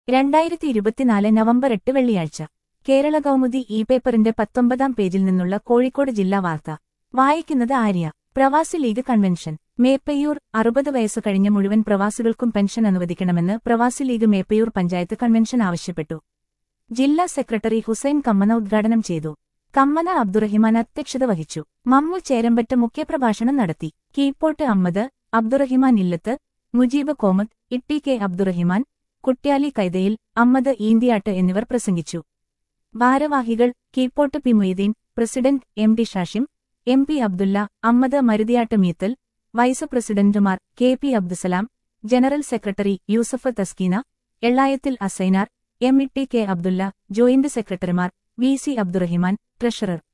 രണ്ടായിരത്തി ഇരുപത്തിനാല് നവംബർ എട്ട് വെള്ളിയാഴ്ച കേരള കൗമുദി ഇ പേപ്പറിന്റെ പത്തൊമ്പതാം പേജിൽ നിന്നുള്ള കോഴിക്കോട് ജില്ലാ വാർത്ത വായിക്കുന്നത് ആര്യ പ്രവാസി ലീഗ് കൺവെൻഷൻ മേപ്പയ്യൂർ അറുപത് വയസ്സ് കഴിഞ്ഞ മുഴുവൻ പ്രവാസികൾക്കും പെൻഷൻ അനുവദിക്കണമെന്ന് പ്രവാസി ലീഗ് മേപ്പയ്യൂർ പഞ്ചായത്ത് കൺവെൻഷൻ ആവശ്യപ്പെട്ടു ജില്ലാ സെക്രട്ടറി ഹുസൈൻ കമ്മന ഉദ്ഘാടനം ചെയ്തു കമ്മന അബ്ദുറഹിമാൻ അധ്യക്ഷത വഹിച്ചു മമ്മു ചേരമ്പറ്റ മുഖ്യപ്രഭാഷണം നടത്തി കീപ്പോട്ട് അമ്മദ് അബ്ദുറഹിമാൻ ഇല്ലത്ത് മുജീബ് കോമത്ത് ഇട്ടി കെ അബ്ദുറഹിമാൻ കുട്യാലി കൈതയിൽ അമ്മദ് ഈന്തിയാട്ട് എന്നിവർ പ്രസംഗിച്ചു ഭാരവാഹികൾ Keeppott P Moideen president M T Shashim M P Abdulla Ammad Maruthiyatt Meethal vice പ്രസിഡന്റുമാർ K P Abdusalam general secretary Yusuf Thaskeena Ellayathil Asainar M E T K Abdulla joint സെക്രട്ടറിമാർ വി സി അബ്ദുറഹിമാൻ ട്രഷറർ